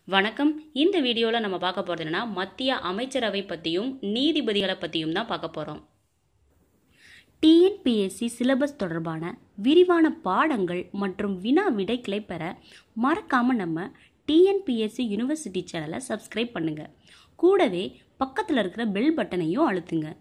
வணக்கம் இந்த வீடியோவில் நம்ம பார்க்க போகிறது என்னன்னா மத்திய அமைச்சரவை பற்றியும் நீதிபதிகளை பற்றியும் தான் பார்க்க போகிறோம் டிஎன்பிஎஸ்சி சிலபஸ் தொடர்பான விரிவான பாடங்கள் மற்றும் வினா விடைகளை பெற மறக்காமல் நம்ம டிஎன்பிஎஸ்சி யூனிவர்சிட்டி சேனலை சப்ஸ்கிரைப் பண்ணுங்க கூடவே பக்கத்தில் இருக்கிற பெல் பட்டனையும் அழுத்துங்க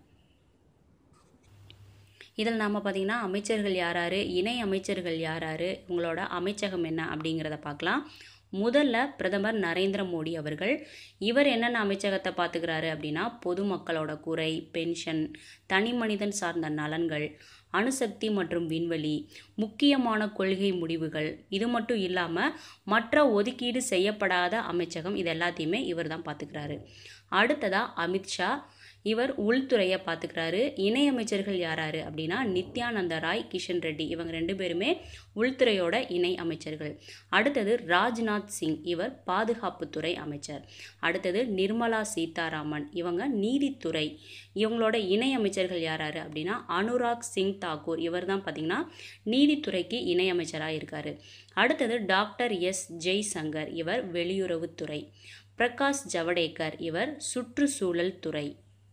இதில் நாம் பார்த்தீங்கன்னா அமைச்சர்கள் யாராரு இணை அமைச்சர்கள் யாராரு உங்களோட அமைச்சகம் என்ன அப்படிங்கிறத பார்க்கலாம் முதல்ல பிரதமர் நரேந்திர மோடி அவர்கள் இவர் என்னென்ன அமைச்சகத்தை பார்த்துக்கிறாரு அப்படின்னா பொதுமக்களோட குறை பென்ஷன் தனி மனிதன் சார்ந்த நலன்கள் அணுசக்தி மற்றும் விண்வெளி முக்கியமான கொள்கை முடிவுகள் இது மட்டும் இல்லாமல் மற்ற ஒதுக்கீடு செய்யப்படாத அமைச்சகம் இது எல்லாத்தையுமே இவர் தான் பார்த்துக்கிறாரு அடுத்ததாக அமித்ஷா இவர் உள்துறையை பார்த்துக்கிறாரு இணையமைச்சர்கள் யாராரு அப்படின்னா நித்யானந்த ராய் கிஷன் ரெட்டி இவங்க ரெண்டு பேருமே உள்துறையோட இணை அமைச்சர்கள் அடுத்தது ராஜ்நாத் சிங் இவர் பாதுகாப்புத்துறை அமைச்சர் அடுத்தது நிர்மலா சீதாராமன் இவங்க நீதித்துறை இவங்களோட இணை அமைச்சர்கள் யாராரு அப்படின்னா அனுராக் சிங் தாக்கூர் இவர் தான் பார்த்தீங்கன்னா நீதித்துறைக்கு இணை அமைச்சராக இருக்காரு அடுத்தது டாக்டர் எஸ் ஜெய்சங்கர் இவர் வெளியுறவுத்துறை பிரகாஷ் ஜவடேகர் இவர் சுற்றுச்சூழல் துறை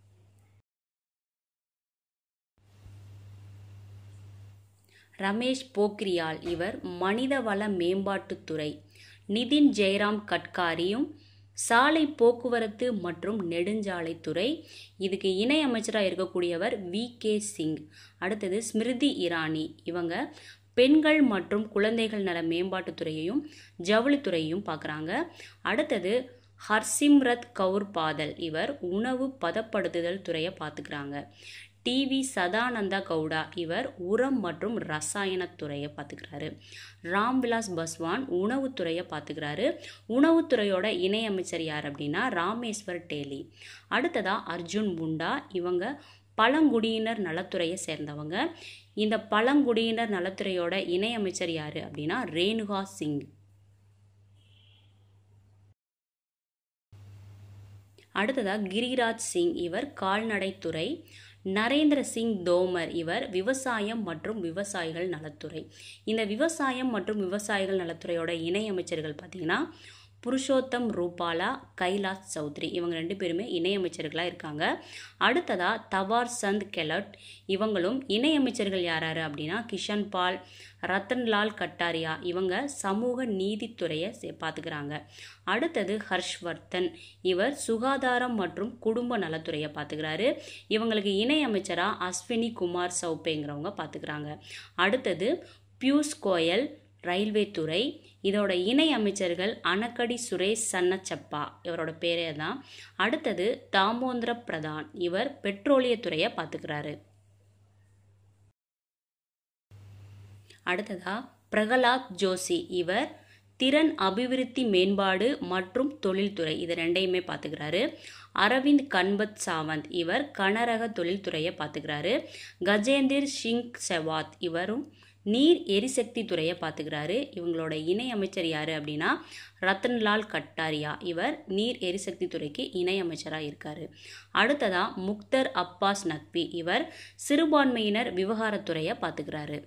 ரமேஷ் போக்ரியால் இவர் மனிதவள மேம்பாட்டுத்துறை நிதின் ஜெயராம் கட்காரியும் சாலை போக்குவரத்து மற்றும் நெடுஞ்சாலைத்துறை இதுக்கு இணை அமைச்சராக இருக்கக்கூடியவர் வி கே சிங் அடுத்தது ஸ்மிருதி இரானி இவங்க பெண்கள் மற்றும் குழந்தைகள் நல மேம்பாட்டுத்துறையையும் ஜவுளித்துறையையும் பார்க்குறாங்க அடுத்தது ஹர்சிம்ரத் கவுர் பாதல் இவர் உணவு பதப்படுத்துதல் துறையை பார்த்துக்கிறாங்க டிவி சதானந்தா கவுடா இவர் உரம் மற்றும் ரசாயனத்துறையை பார்த்துக்கிறாரு ராம்விலாஸ் பஸ்வான் உணவுத்துறையை பார்த்துக்கிறாரு உணவுத்துறையோட இணையமைச்சர் யார் அப்படின்னா ராமேஸ்வர் டேலி அடுத்ததா அர்ஜுன் முண்டா இவங்க பழங்குடியினர் நலத்துறையை சேர்ந்தவங்க இந்த பழங்குடியினர் நலத்துறையோட இணையமைச்சர் யார் அப்படின்னா ரேணுகா சிங் அடுத்ததாக கிரிராஜ் சிங் இவர் கால்நடைத்துறை நரேந்திர சிங் தோமர் இவர் விவசாயம் மற்றும் விவசாயிகள் நலத்துறை இந்த விவசாயம் மற்றும் விவசாயிகள் நலத்துறையோட இணை அமைச்சர்கள் பார்த்தீங்கன்னா புருஷோத்தம் ரூபாலா கைலாஷ் சௌத்ரி இவங்க ரெண்டு பேருமே இணையமைச்சர்களாக இருக்காங்க அடுத்ததாக தவார் சந்த் கெலட் இவங்களும் இணையமைச்சர்கள் யாராரு அப்படின்னா கிஷன் பால் ரத்தன்லால் கட்டாரியா இவங்க சமூக நீதித்துறையை பார்த்துக்கிறாங்க அடுத்தது ஹர்ஷ்வர்தன் இவர் சுகாதாரம் மற்றும் குடும்ப நலத்துறையை பார்த்துக்கிறாரு இவங்களுக்கு இணை அமைச்சராக அஸ்வினி குமார் சௌபேங்கிறவங்க பார்த்துக்கிறாங்க அடுத்தது பியூஷ் கோயல் ரயில்வே துறை இதோட இணை அமைச்சர்கள் அனக்கடி சுரேஷ் சன்னச்சப்பா இவரோட பேரே தான் அடுத்தது தாமோந்திர பிரதான் இவர் பெட்ரோலியத்துறையை பார்த்துக்கிறாரு அடுத்ததா பிரகலாத் ஜோஷி இவர் திறன் அபிவிருத்தி மேம்பாடு மற்றும் தொழில்துறை இது ரெண்டையுமே பார்த்துக்கிறாரு அரவிந்த் கன்பத் சாவந்த் இவர் கனரக தொழில்துறையை பார்த்துக்கிறாரு கஜேந்திர் சிங் செவாத் இவரும் நீர் எரிசக்தி துறையை பார்த்துக்கிறாரு இவங்களோட இணை அமைச்சர் யார் அப்படின்னா ரத்தன்லால் கட்டாரியா இவர் நீர் எரிசக்தி துறைக்கு இணை அமைச்சராக இருக்கார் அடுத்ததாக முக்தர் அப்பாஸ் நக்வி இவர் சிறுபான்மையினர் விவகாரத்துறையை பார்த்துக்கிறாரு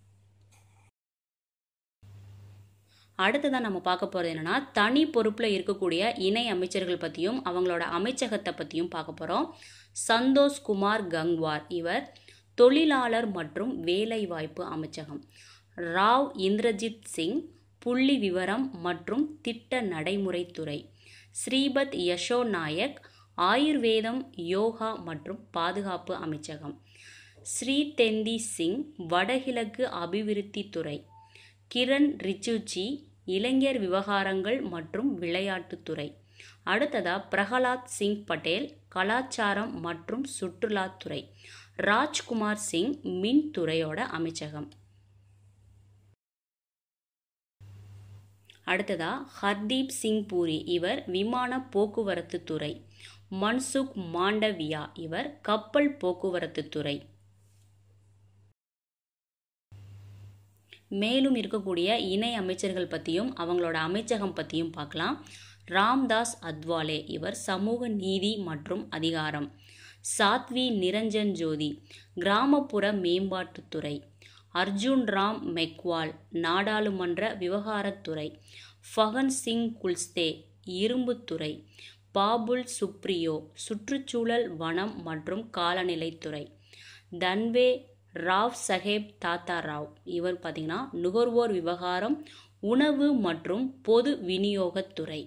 அடுத்ததாக நம்ம பார்க்க போகிறது என்னென்னா தனி பொறுப்பில் இருக்கக்கூடிய இணை அமைச்சர்கள் பற்றியும் அவங்களோட அமைச்சகத்தை பற்றியும் பார்க்க போகிறோம் சந்தோஷ் குமார் கங்வார் இவர் தொழிலாளர் மற்றும் வேலைவாய்ப்பு அமைச்சகம் ராவ் இந்திரஜித் சிங் புள்ளி விவரம் மற்றும் திட்ட நடைமுறைத்துறை ஸ்ரீபத் யஷோ நாயக் ஆயுர்வேதம் யோகா மற்றும் பாதுகாப்பு அமைச்சகம் ஸ்ரீ தெந்தி சிங் வடகிழக்கு அபிவிருத்தி துறை கிரண் ரிச்சுஜி இளைஞர் விவகாரங்கள் மற்றும் விளையாட்டுத்துறை அடுத்ததா பிரகலாத் சிங் பட்டேல் கலாச்சாரம் மற்றும் சுற்றுலாத்துறை ராஜ்குமார் சிங் மின்துறையோட அமைச்சகம் அடுத்ததா ஹர்தீப் சிங் பூரி இவர் விமான போக்குவரத்து துறை மன்சுக் மாண்டவியா இவர் கப்பல் போக்குவரத்து துறை மேலும் இருக்கக்கூடிய இணை அமைச்சர்கள் பற்றியும் அவங்களோட அமைச்சகம் பற்றியும் பார்க்கலாம் ராம்தாஸ் அத்வாலே இவர் சமூக நீதி மற்றும் அதிகாரம் சாத்வி நிரஞ்சன் ஜோதி கிராமப்புற மேம்பாட்டுத்துறை அர்ஜுன் ராம் மெக்வால் நாடாளுமன்ற விவகாரத்துறை ஃபகன் சிங் குல்ஸ்தே இரும்புத்துறை பாபுல் சுப்ரியோ சுற்றுச்சூழல் வனம் மற்றும் காலநிலைத்துறை தன்வே ராவ் சஹேப் தாத்தா ராவ் இவர் பார்த்திங்கன்னா நுகர்வோர் விவகாரம் உணவு மற்றும் பொது விநியோகத்துறை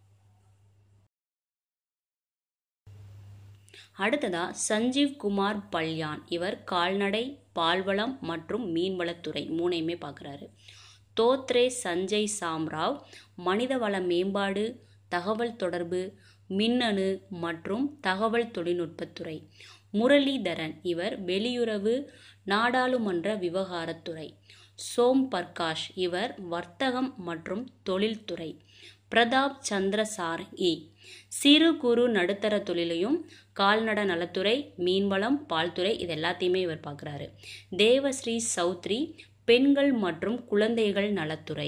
அடுத்ததா சஞ்சீவ் குமார் பல்யான் இவர் கால்நடை பால்வளம் மற்றும் மீன்வளத்துறை மூணையுமே பார்க்குறாரு தோத்ரே சஞ்சய் சாம்ராவ் மனிதவள மேம்பாடு தகவல் தொடர்பு மின்னணு மற்றும் தகவல் தொழில்நுட்பத்துறை முரளிதரன் இவர் வெளியுறவு நாடாளுமன்ற விவகாரத்துறை சோம் பர்காஷ் இவர் வர்த்தகம் மற்றும் தொழில்துறை பிரதாப் சந்திர சாரங்கி சிறு குறு நடுத்தர தொழிலையும் கால்நட நலத்துறை மீன்வளம் பால்துறை இது எல்லாத்தையுமே இவர் பார்க்குறாரு தேவஸ்ரீ சௌத்ரி பெண்கள் மற்றும் குழந்தைகள் நலத்துறை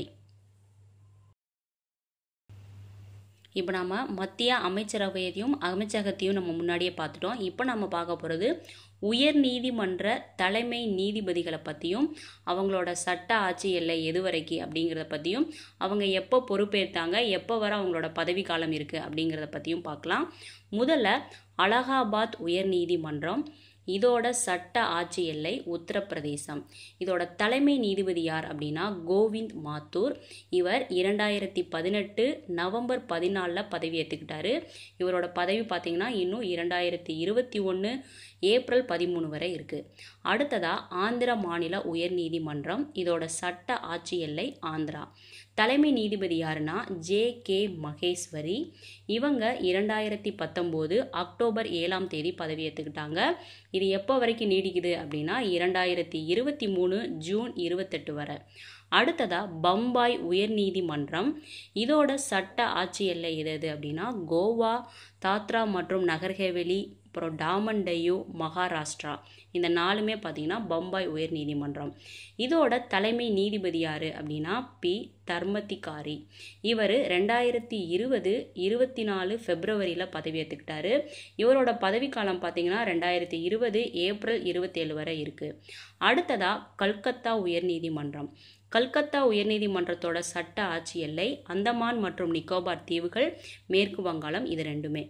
இப்போ நம்ம மத்திய அமைச்சரவையையும் அமைச்சகத்தையும் நம்ம முன்னாடியே பார்த்துட்டோம் இப்போ நம்ம பார்க்க போகிறது உயர் நீதிமன்ற தலைமை நீதிபதிகளை பற்றியும் அவங்களோட சட்ட ஆட்சி எல்லை எது வரைக்கும் அப்படிங்கிறத பற்றியும் அவங்க எப்போ பொறுப்பேற்றாங்க எப்போ வர அவங்களோட பதவி காலம் இருக்குது அப்படிங்கிறத பற்றியும் பார்க்கலாம் முதல்ல அலகாபாத் உயர் நீதிமன்றம் இதோட சட்ட ஆட்சி எல்லை உத்தரப்பிரதேசம் இதோட தலைமை நீதிபதி யார் அப்படின்னா கோவிந்த் மாத்தூர் இவர் இரண்டாயிரத்தி பதினெட்டு நவம்பர் பதினாலில் பதவி ஏற்றுக்கிட்டாரு இவரோட பதவி பார்த்திங்கன்னா இன்னும் இரண்டாயிரத்தி இருபத்தி ஒன்று ஏப்ரல் பதிமூணு வரை இருக்குது அடுத்ததாக ஆந்திர மாநில உயர் நீதிமன்றம் இதோட சட்ட ஆட்சி எல்லை ஆந்திரா தலைமை நீதிபதி யாருன்னா ஜே கே மகேஸ்வரி இவங்க இரண்டாயிரத்தி பத்தொம்போது அக்டோபர் ஏழாம் தேதி பதவியேற்றுக்கிட்டாங்க இது எப்போ வரைக்கும் நீடிக்குது அப்படின்னா இரண்டாயிரத்தி இருபத்தி மூணு ஜூன் இருபத்தெட்டு வரை அடுத்ததாக பம்பாய் உயர்நீதிமன்றம் இதோட சட்ட ஆட்சி எல்லை எது எது அப்படின்னா கோவா தாத்ரா மற்றும் நகர்ஹேவெலி அப்புறம் டாமன்டையு மகாராஷ்டிரா இந்த நாலுமே பார்த்திங்கன்னா பம்பாய் உயர் நீதிமன்றம் இதோட தலைமை நீதிபதி யார் அப்படின்னா பி தர்மதிகாரி இவர் ரெண்டாயிரத்தி இருபது இருபத்தி நாலு ஃபெப்ரவரியில் பதவி ஏற்றுக்கிட்டாரு இவரோட பதவிக்காலம் பார்த்திங்கன்னா ரெண்டாயிரத்தி இருபது ஏப்ரல் இருபத்தேழு வரை இருக்குது அடுத்ததாக கல்கத்தா உயர் நீதிமன்றம் கல்கத்தா உயர்நீதிமன்றத்தோட சட்ட ஆட்சி எல்லை அந்தமான் மற்றும் நிக்கோபார் தீவுகள் மேற்கு வங்காளம் இது ரெண்டுமே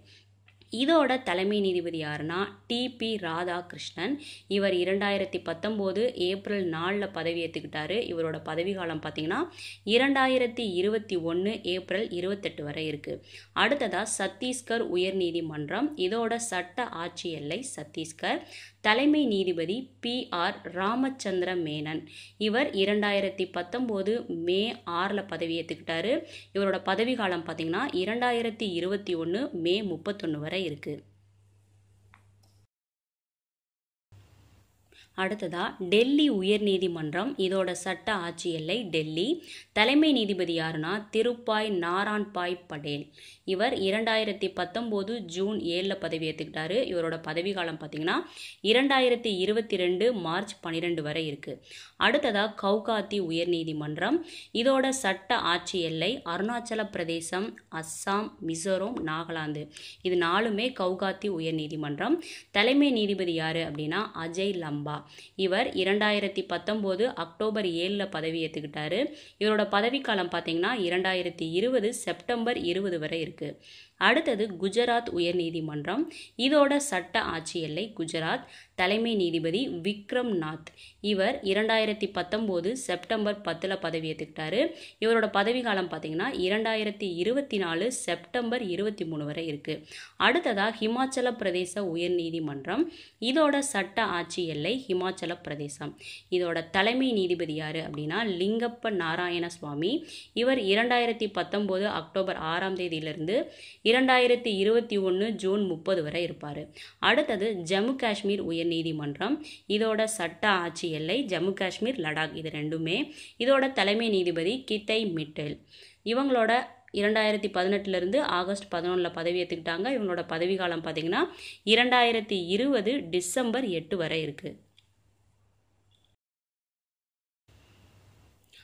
இதோட தலைமை நீதிபதி யாருன்னா டிபி ராதாகிருஷ்ணன் இவர் இரண்டாயிரத்தி பத்தொம்போது ஏப்ரல் நாலில் பதவி ஏற்றுக்கிட்டாரு இவரோட பதவி காலம் பார்த்தீங்கன்னா இரண்டாயிரத்தி இருபத்தி ஒன்று ஏப்ரல் இருபத்தெட்டு வரை இருக்குது அடுத்ததாக சத்தீஸ்கர் உயர் நீதிமன்றம் இதோட சட்ட ஆட்சி எல்லை சத்தீஸ்கர் தலைமை நீதிபதி பி ஆர் ராமச்சந்திர மேனன் இவர் இரண்டாயிரத்தி பத்தொம்போது மே ஆறில் பதவி ஏற்றுக்கிட்டாரு இவரோட பதவி காலம் பார்த்தீங்கன்னா இரண்டாயிரத்தி இருபத்தி ஒன்று மே முப்பத்தொன்று வரை இருக்குது அடுத்ததா டெல்லி உயர்நீதிமன்றம் இதோட சட்ட ஆட்சி எல்லை டெல்லி தலைமை நீதிபதி யாருன்னா திருப்பாய் நாரான்பாய் படேல் இவர் இரண்டாயிரத்தி பத்தொம்போது ஜூன் ஏழில் பதவி ஏற்றுக்கிட்டாரு இவரோட பதவி காலம் பார்த்தீங்கன்னா இரண்டாயிரத்தி இருபத்தி ரெண்டு மார்ச் பன்னிரெண்டு வரை இருக்குது அடுத்ததாக கவுகாத்தி உயர்நீதிமன்றம் இதோட சட்ட ஆட்சி எல்லை அருணாச்சல பிரதேசம் அஸ்ஸாம் மிசோரம் நாகாலாந்து இது நாலுமே கவுகாத்தி உயர்நீதிமன்றம் தலைமை நீதிபதி யார் அப்படின்னா அஜய் லம்பா இவர் இரண்டாயிரத்தி பத்தொம்போது அக்டோபர் ஏழில் பதவி ஏற்றுக்கிட்டாரு இவரோட பதவிக்காலம் பார்த்தீங்கன்னா இரண்டாயிரத்தி இருபது செப்டம்பர் இருபது வரை இருக்குது அடுத்தது குஜராத் உயர்நீதிமன்றம் இதோட சட்ட ஆட்சி எல்லை குஜராத் தலைமை நீதிபதி விக்ரம் நாத் இவர் இரண்டாயிரத்தி பத்தொம்போது செப்டம்பர் பத்தில் பதவி ஏற்றுக்கிட்டாரு இவரோட பதவி காலம் பார்த்தீங்கன்னா இரண்டாயிரத்தி இருபத்தி நாலு செப்டம்பர் இருபத்தி மூணு வரை இருக்குது அடுத்ததாக ஹிமாச்சல பிரதேச உயர்நீதிமன்றம் இதோட சட்ட ஆட்சி எல்லை ஹிமாச்சல பிரதேசம் இதோட தலைமை நீதிபதி யார் அப்படின்னா லிங்கப்ப நாராயண சுவாமி இவர் இரண்டாயிரத்தி பத்தொம்போது அக்டோபர் ஆறாம் தேதியிலிருந்து இரண்டாயிரத்தி இருபத்தி ஒன்று ஜூன் முப்பது வரை இருப்பார் அடுத்தது ஜம்மு காஷ்மீர் உயர்நீதிமன்றம் இதோட சட்ட ஆட்சி எல்லை ஜம்மு காஷ்மீர் லடாக் இது ரெண்டுமே இதோட தலைமை நீதிபதி கித்தை மிட்டல் இவங்களோட இரண்டாயிரத்தி பதினெட்டுலேருந்து ஆகஸ்ட் பதினொன்றில் பதவி ஏற்றுக்கிட்டாங்க இவங்களோட பதவி காலம் பார்த்திங்கன்னா இரண்டாயிரத்தி இருபது டிசம்பர் எட்டு வரை இருக்குது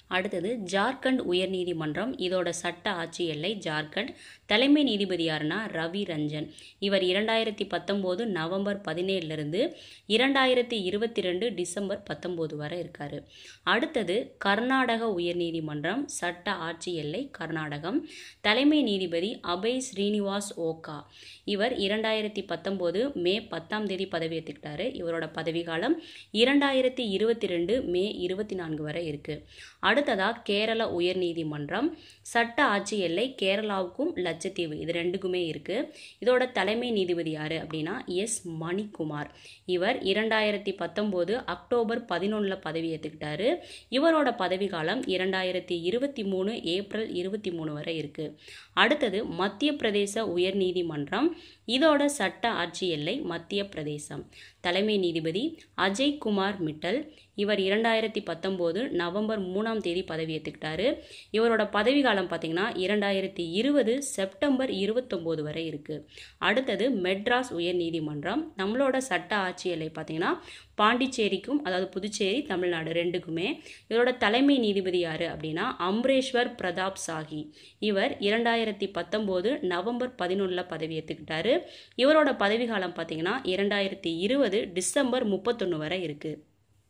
அடுத்தது ஜார்க்கண்ட் உயர்நீதிமன்றம் இதோட சட்ட ஆட்சி எல்லை ஜார்க்கண்ட் தலைமை நீதிபதி யாருன்னா ரவி ரஞ்சன் இவர் இரண்டாயிரத்தி பத்தொம்போது நவம்பர் பதினேழுலேருந்து இரண்டாயிரத்தி இருபத்தி ரெண்டு டிசம்பர் பத்தொம்போது வரை இருக்கார் அடுத்தது கர்நாடக உயர்நீதிமன்றம் சட்ட ஆட்சி எல்லை கர்நாடகம் தலைமை நீதிபதி அபய் ஸ்ரீனிவாஸ் ஓகா இவர் இரண்டாயிரத்தி பத்தொம்போது மே பத்தாம் தேதி பதவியேற்றுக்கிட்டாரு இவரோட பதவிக்காலம் இரண்டாயிரத்தி இருபத்தி ரெண்டு மே இருபத்தி நான்கு வரை இருக்குது அடுத்ததாக கேரள உயர்நீதிமன்றம் சட்ட ஆட்சி எல்லை கேரளாவுக்கும் லட்சத்தீவு இது ரெண்டுக்குமே இருக்குது இதோட தலைமை நீதிபதி யார் அப்படின்னா எஸ் மணிக்குமார் இவர் இரண்டாயிரத்தி பத்தொம்போது அக்டோபர் பதினொன்றில் பதவி ஏற்றுக்கிட்டாரு இவரோட பதவிக்காலம் இரண்டாயிரத்தி இருபத்தி மூணு ஏப்ரல் இருபத்தி மூணு வரை இருக்குது அடுத்தது மத்திய பிரதேச உயர்நீதிமன்றம் இதோட சட்ட ஆட்சி எல்லை மத்திய பிரதேசம் தலைமை நீதிபதி அஜய் குமார் மிட்டல் இவர் இரண்டாயிரத்தி பத்தொம்போது நவம்பர் மூணாம் தேதி பதவியேற்றுக்கிட்டாரு இவரோட பதவி காலம் பார்த்தீங்கன்னா இரண்டாயிரத்தி இருபது செப்டம்பர் இருபத்தொம்போது வரை இருக்குது அடுத்தது மெட்ராஸ் உயர்நீதிமன்றம் நம்மளோட சட்ட ஆட்சி எல்லை பார்த்தீங்கன்னா பாண்டிச்சேரிக்கும் அதாவது புதுச்சேரி தமிழ்நாடு ரெண்டுக்குமே இவரோட தலைமை நீதிபதி யார் அப்படின்னா அம்ரேஸ்வர் பிரதாப் சாஹி இவர் இரண்டாயிரத்தி பத்தொம்போது நவம்பர் பதினொன்றில் பதவியேற்றுக்கிட்டாரு இவரோட பதவிக்காலம் பார்த்தீங்கன்னா இரண்டாயிரத்தி இருபது டிசம்பர் முப்பத்தொன்று வரை இருக்குது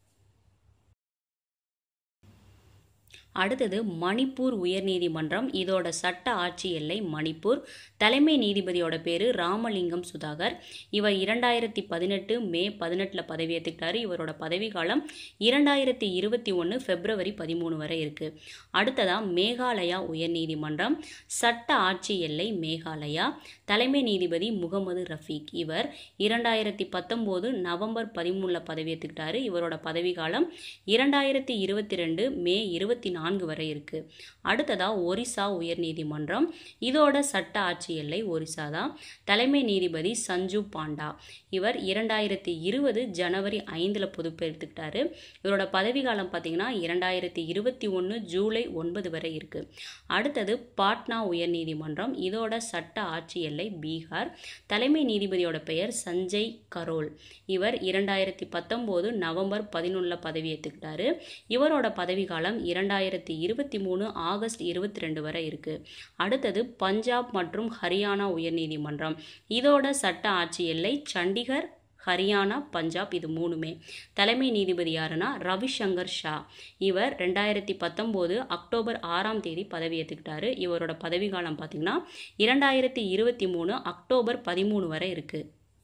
அடுத்தது மணிப்பூர் உயர்நீதிமன்றம் இதோட சட்ட ஆட்சி எல்லை மணிப்பூர் தலைமை நீதிபதியோட பேர் ராமலிங்கம் சுதாகர் இவர் இரண்டாயிரத்தி பதினெட்டு மே பதினெட்டில் பதவியேற்றுக்கிட்டாரு இவரோட பதவி காலம் இரண்டாயிரத்தி இருபத்தி ஒன்று பிப்ரவரி பதிமூணு வரை இருக்குது அடுத்ததாக மேகாலயா உயர்நீதிமன்றம் சட்ட ஆட்சி எல்லை மேகாலயா தலைமை நீதிபதி முகமது ரஃபீக் இவர் இரண்டாயிரத்தி பத்தொம்போது நவம்பர் பதிமூணில் பதவியேற்றுக்கிட்டாரு இவரோட பதவி காலம் இரண்டாயிரத்தி இருபத்தி ரெண்டு மே இருபத்தி நான்கு வரை இருக்குது அடுத்ததாக ஒரிசா உயர்நீதிமன்றம் இதோட சட்ட ஆட்சி எல்லை ஒரிசா தான் தலைமை நீதிபதி சஞ்சு பாண்டா இவர் இரண்டாயிரத்தி இருபது ஜனவரி ஐந்தில் பொறுப்பேற்றுக்கிட்டாரு இவரோட பதவி காலம் பார்த்தீங்கன்னா இரண்டாயிரத்தி இருபத்தி ஒன்று ஜூலை ஒன்பது வரை இருக்குது அடுத்தது பாட்னா உயர்நீதிமன்றம் இதோட சட்ட ஆட்சி எல்லை பீகார் தலைமை நீதிபதியோட பெயர் சஞ்சய் கரோல் இவர் இரண்டாயிரத்தி பத்தொம்போது நவம்பர் பதினொன்றில் பதவியேற்றுக்கிட்டாரு இவரோட பதவி காலம் இரண்டாயிரத்தி இருபத்தி மூணு ஆகஸ்ட் இருபத்தி ரெண்டு வரை இருக்குது அடுத்தது பஞ்சாப் மற்றும் ஹரியானா உயர்நீதிமன்றம் இதோட சட்ட ஆட்சி எல்லை சண்டிகர் ஹரியானா பஞ்சாப் இது மூணுமே தலைமை நீதிபதி யாருன்னா ரவிசங்கர் ஷா இவர் ரெண்டாயிரத்தி பத்தொம்போது அக்டோபர் ஆறாம் தேதி பதவியேற்றுக்கிட்டாரு இவரோட பதவி காலம் பார்த்தீங்கன்னா இரண்டாயிரத்தி இருபத்தி மூணு அக்டோபர் பதிமூணு வரை இருக்குது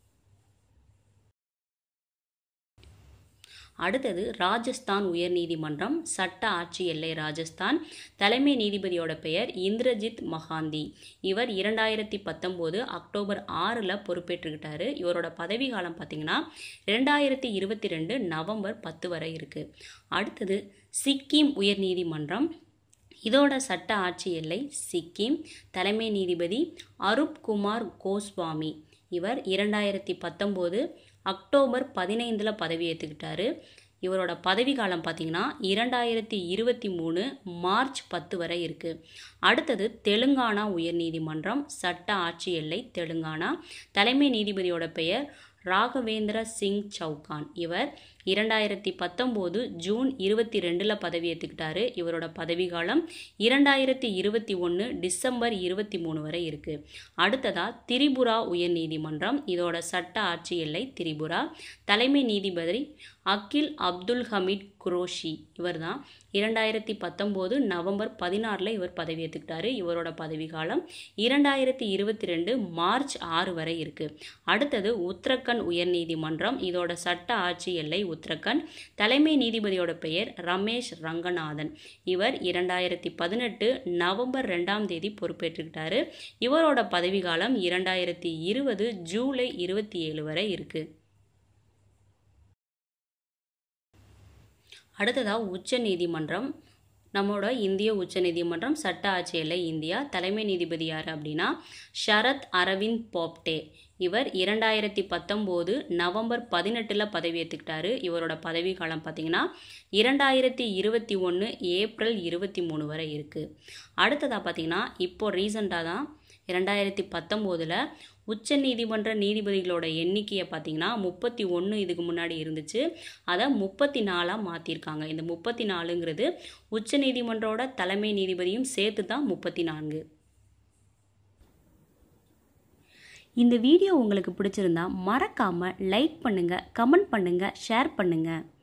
அடுத்தது ராஜஸ்தான் உயர்நீதிமன்றம் சட்ட ஆட்சி எல்லை ராஜஸ்தான் தலைமை நீதிபதியோட பெயர் இந்திரஜித் மகாந்தி இவர் இரண்டாயிரத்தி பத்தொம்போது அக்டோபர் ஆறில் பொறுப்பேற்றுக்கிட்டாரு இவரோட பதவி காலம் பார்த்தீங்கன்னா ரெண்டாயிரத்தி இருபத்தி ரெண்டு நவம்பர் பத்து வரை இருக்குது அடுத்தது சிக்கிம் உயர்நீதிமன்றம் இதோட சட்ட ஆட்சி எல்லை சிக்கிம் தலைமை நீதிபதி அருப் குமார் கோஸ்வாமி இவர் இரண்டாயிரத்தி பத்தொம்போது அக்டோபர் பதினைந்தில் பதவியேற்றுக்கிட்டாரு இவரோட பதவி காலம் பார்த்தீங்கன்னா இரண்டாயிரத்தி இருபத்தி மூணு மார்ச் பத்து வரை இருக்குது அடுத்தது தெலுங்கானா உயர்நீதிமன்றம் சட்ட ஆட்சி எல்லை தெலுங்கானா தலைமை நீதிபதியோட பெயர் ராகவேந்திர சிங் சவுகான் இவர் இரண்டாயிரத்தி பத்தொம்போது ஜூன் இருபத்தி ரெண்டில் பதவியேற்றுக்கிட்டாரு இவரோட பதவி காலம் இரண்டாயிரத்தி இருபத்தி ஒன்று டிசம்பர் இருபத்தி மூணு வரை இருக்குது அடுத்ததாக திரிபுரா உயர்நீதிமன்றம் இதோட சட்ட ஆட்சி எல்லை திரிபுரா தலைமை நீதிபதி அகில் அப்துல் ஹமீத் குரோஷி இவர் தான் இரண்டாயிரத்தி பத்தொம்போது நவம்பர் பதினாறில் இவர் பதவியேற்றுக்கிட்டாரு இவரோட பதவி காலம் இரண்டாயிரத்தி இருபத்தி ரெண்டு மார்ச் ஆறு வரை இருக்குது அடுத்தது உத்தரகண்ட் உயர்நீதிமன்றம் இதோட சட்ட ஆட்சி எல்லை உத்தரகண்ட் தலைமை நீதிபதியோட பெயர் ரமேஷ் ரங்கநாதன் இவர் இரண்டாயிரத்தி பதினெட்டு நவம்பர் ரெண்டாம் தேதி பொறுப்பேற்றுக்கிட்டாரு இவரோட பதவி காலம் இரண்டாயிரத்தி இருபது ஜூலை இருபத்தி ஏழு வரை இருக்குது அடுத்ததாக உச்ச நீதிமன்றம் நம்மளோட இந்திய உச்ச நீதிமன்றம் சட்ட ஆட்சி எல்லை இந்தியா தலைமை நீதிபதி யார் அப்படின்னா ஷரத் அரவிந்த் போப்டே இவர் இரண்டாயிரத்தி பத்தொம்போது நவம்பர் பதினெட்டில் பதவியேற்றுக்கிட்டாரு இவரோட பதவி காலம் பார்த்தீங்கன்னா இரண்டாயிரத்தி இருபத்தி ஒன்று ஏப்ரல் இருபத்தி மூணு வரை இருக்குது அடுத்ததாக பார்த்தீங்கன்னா இப்போ ரீசண்டாக தான் இரண்டாயிரத்தி பத்தொம்போதில் உச்ச நீதிமன்ற நீதிபதிகளோட எண்ணிக்கையை பார்த்தீங்கன்னா முப்பத்தி ஒன்று இதுக்கு முன்னாடி இருந்துச்சு அதை முப்பத்தி நாலாக மாற்றிருக்காங்க இந்த முப்பத்தி நாலுங்கிறது உச்ச நீதிமன்றோட தலைமை நீதிபதியும் சேர்த்து தான் முப்பத்தி நான்கு இந்த வீடியோ உங்களுக்கு பிடிச்சிருந்தா மறக்காமல் லைக் பண்ணுங்கள் கமெண்ட் பண்ணுங்கள் ஷேர் பண்ணுங்கள்